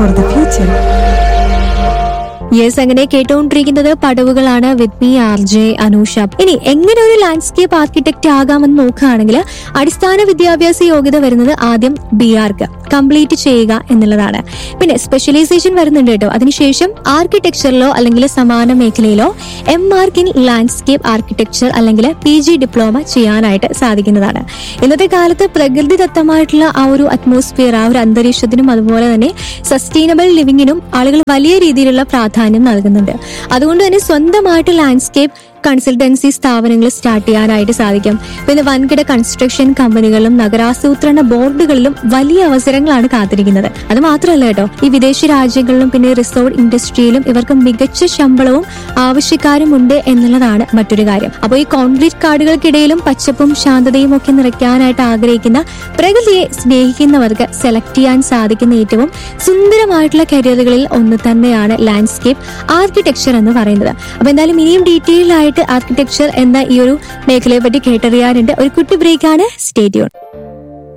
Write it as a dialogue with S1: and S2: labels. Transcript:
S1: for the future.
S2: Yes അങ്ങനെ കേട്ടുകൊണ്ടിരിക്കുന്നത് പടവുകളാണ് with me R J Anusha ഇനി എങ്ങനെ ഒരു ലാൻഡ്സ്കേപ്പ് ആർക്കിടെക്ട് ആകാമെന്ന് നോക്കുകയാണെങ്കിൽ അടിസ്ഥാന വിദ്യാഭ്യാസ യോഗ്യത വരുന്നത് ആദ്യം ബി ആർക്ക് കംപ്ലീറ്റ് ചെയ്യുക എന്നുള്ളതാണ് പിന്നെ സ്പെഷ്യലൈസേഷൻ വരുന്നുണ്ട് കേട്ടോ അതിനുശേഷം ആർക്കിടെക്ചറിലോ അല്ലെങ്കിൽ സമാന മേഖലയിലോ M arch in landscape architecture അല്ലെങ്കിൽ പി ജി ഡിപ്ലോമ ചെയ്യാനായിട്ട് സാധിക്കുന്നതാണ് ഇന്നത്തെ കാലത്ത് പ്രകൃതിദത്തമായിട്ടുള്ള ആ ഒരു അറ്റ്മോസ്ഫിയർ ആ ഒരു അന്തരീക്ഷത്തിനും അതുപോലെ തന്നെ സസ്റ്റൈനബിൾ ലിവിങ്ങിനും ആളുകൾ വലിയ രീതിയിലുള്ള പ്രാധാന്യം നൽകുന്നുണ്ട് അതുകൊണ്ട് തന്നെ സ്വന്തമായിട്ട് ലാൻഡ്സ്കേപ്പ് കൺസൾട്ടൻസി സ്ഥാപനങ്ങൾ സ്റ്റാർട്ട് ചെയ്യാനായിട്ട് സാധിക്കും പിന്നെ വൻകിട കൺസ്ട്രക്ഷൻ കമ്പനികളിലും നഗരാസൂത്രണ ബോർഡുകളിലും വലിയ അവസരങ്ങളാണ് കാത്തിരിക്കുന്നത് അത് മാത്രമല്ല കേട്ടോ ഈ വിദേശ രാജ്യങ്ങളിലും പിന്നെ റിസോർട്ട് ഇൻഡസ്ട്രിയിലും ഇവർക്ക് മികച്ച ശമ്പളവും ആവശ്യക്കാരും ഉണ്ട് എന്നുള്ളതാണ് മറ്റൊരു കാര്യം അപ്പോൾ ഈ കോൺക്രീറ്റ് കാടുകൾക്കിടയിലും പച്ചപ്പും ശാന്തതയും ഒക്കെ നിറയ്ക്കാനായിട്ട് ആഗ്രഹിക്കുന്ന പ്രകൃതിയെ സ്നേഹിക്കുന്നവർക്ക് സെലക്ട് ചെയ്യാൻ സാധിക്കുന്ന ഏറ്റവും സുന്ദരമായിട്ടുള്ള കരിയറുകളിൽ ഒന്ന് തന്നെയാണ് ലാൻഡ്സ്കേപ്പ് ആർക്കിടെക്ചർ എന്ന് പറയുന്നത് അപ്പൊ എന്തായാലും ഇനിയും ഡീറ്റെയിൽ ആയിട്ട് ആർക്കിടെക്ചർ എന്ന ഈ ഒരു മേഖലയെ പറ്റി കേട്ടറിയാനുണ്ട് ഒരു കുട്ടി ബ്രേക്കാണ് സ്റ്റേഡിയോൺ